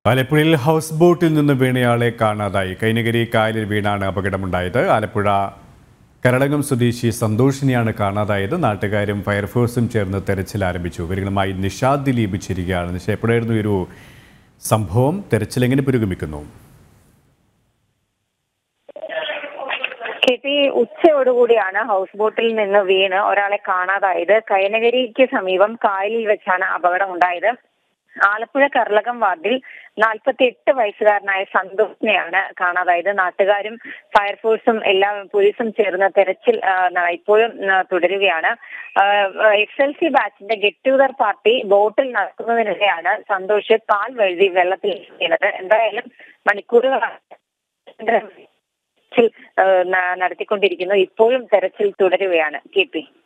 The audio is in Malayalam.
ആലപ്പുഴയിൽ ഹൗസ് ബോട്ടിൽ നിന്ന് വീണയാളെ കാണാതായി കൈനഗരി കായലിൽ വീണാണ് അപകടമുണ്ടായത് ആലപ്പുഴ കരളകം സ്വദേശി സന്തോഷിനെയാണ് കാണാതായത് നാട്ടുകാരും ഫയർഫോഴ്സും ചേർന്ന് തെരച്ചിൽ ആരംഭിച്ചു ഇവരുമായി നിഷാദ് ദിലീപ് ചേരുകയാണ് നിഷ എപ്പോഴായിരുന്നു ഈ ഒരു സംഭവം തെരച്ചിൽ എങ്ങനെ പുരോഗമിക്കുന്നു കെ പി ഉച്ചയോടുകൂടിയാണ് ഹൗസ് ബോട്ടിൽ നിന്ന് വീണ് ഒരാളെ കാണാതായത് കൈനഗരിക്ക് സമീപം കായലിൽ വെച്ചാണ് അപകടം ഉണ്ടായത് ആലപ്പുഴ കർളകം വാർഡിൽ നാൽപ്പത്തി എട്ട് വയസ്സുകാരനായ സന്തോഷിനെയാണ് കാണാതായത് നാട്ടുകാരും ഫയർഫോഴ്സും എല്ലാ പോലീസും ചേർന്ന് തെരച്ചിൽ ആ, ന- ഇപ്പോഴും ആ, തുടരുകയാണ് എസ് എൽ സി ബാച്ചിന്റെ ഗെറ്റ് ടുഗദർ പാർട്ടി ബോട്ടിൽ നടക്കുന്നതിനിടെയാണ് സന്തോഷ് കാൽ വഴുതി വെള്ളത്തിൽ വീണത് എന്തായാലും മണിക്കൂറുകളാണ് തെരച്ചിൽ ആ, ന- നടത്തിക്കൊണ്ടിരിക്കുന്നു ഇപ്പോഴും തെരച്ചിൽ തുടരുകയാണ് കെ പി